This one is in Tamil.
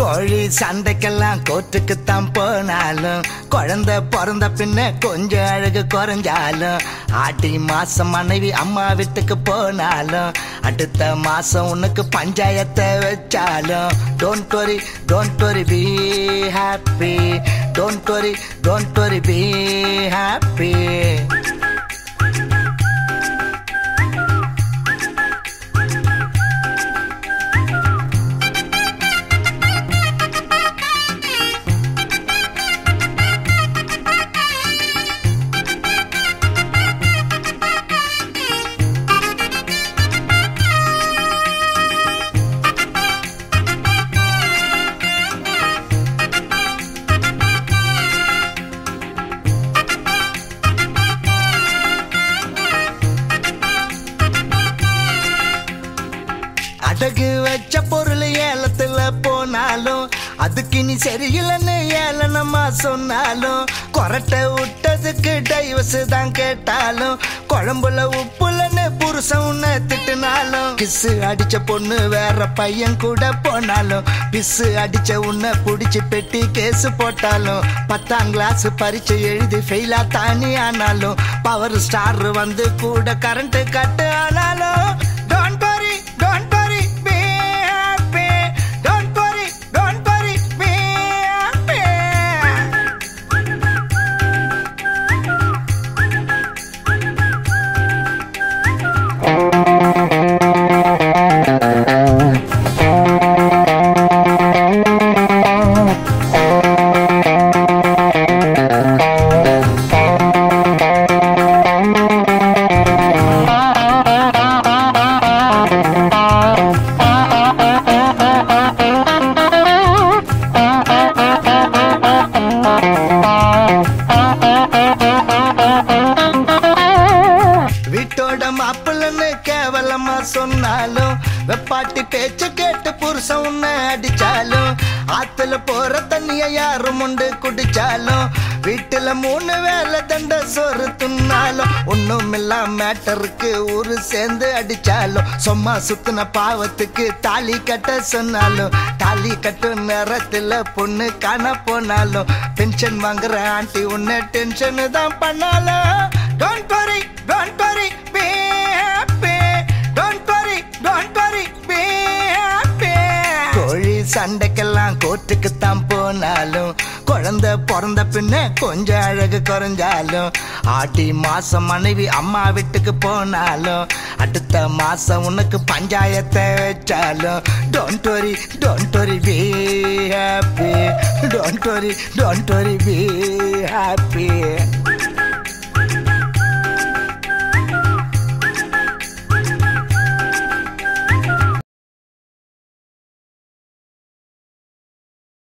கோழி சண்டைக்கெல்லாம் கோர்ட்டுக்குத்தான் போனாலும் குழந்தை பிறந்த பின்ன கொஞ்சம் அழகு குறைஞ்சாலும் ஆட்டி மாசம் மனைவி அம்மா வீட்டுக்கு போனாலும் அடுத்த மாசம் உனக்கு பஞ்சாயத்தை வச்சாலும் don't worry don't worry be happy don't worry don't worry be happy அடகு வச்ச பொருள் ஏலத்துல போனாலும் அதுக்கு நீ சரியில்லைன்னு ஏளனமா சொன்னாலும் கொரட்டை விட்டதுக்கு டைவர்ஸ் தான் கேட்டாலும் குழம்புல உப்புலன்னு புருஷன் உன்னை திட்டுனாலும் கிசு அடிச்ச பொண்ணு வேற பையன் கூட போனாலும் பிசு அடிச்ச உன்னை புடிச்சு பெட்டி கேஸ் போட்டாலும் பத்தாம் கிளாஸ் பரீட்சை எழுதி ஃபெயிலா தானி ஆனாலும் பவர் ஸ்டார் வந்து கூட கரண்ட் கட்டு ஆனாலும் don't worry don't worry be happy don't worry don't worry be happy வீட்டோட மாப்பிள்ளன்னு கேவலமா சொன்னாலும் வெப்பாட்டி பேச்சு கேட்டு புருஷன் உன்னை அடிச்சாலும் ஆத்துல போற தண்ணிய யாரும் உண்டு குடிச்சாலும் வீட்டுல மூணு வேலை தண்ட சோறு துண்ணாலும் ஒண்ணும் மேட்டருக்கு ஊரு சேர்ந்து அடிச்சாலும் சும்மா சுத்தின பாவத்துக்கு தாலி கட்ட சொன்னாலும் தாலி கட்டும் நேரத்துல பொண்ணு காண போனாலும் பென்ஷன் வாங்குற ஆண்டி உன்னை டென்ஷன் தான் பண்ணாலும் don't worry don't worry be happy don't worry don't worry be happy கோழி சண்டைக்கெல்லாம் கோர்ட்டுக்கு தான் போனாலும் குழந்தை பிறந்த பின்ன கொஞ்சம் அழகு குறைஞ்சாலும் ஆட்டி மாசம் மனைவி அம்மா வீட்டுக்கு போனாலும் அடுத்த மாசம் உனக்கு பஞ்சாயத்தை வச்சாலும் don't worry don't worry be happy don't worry don't worry be happy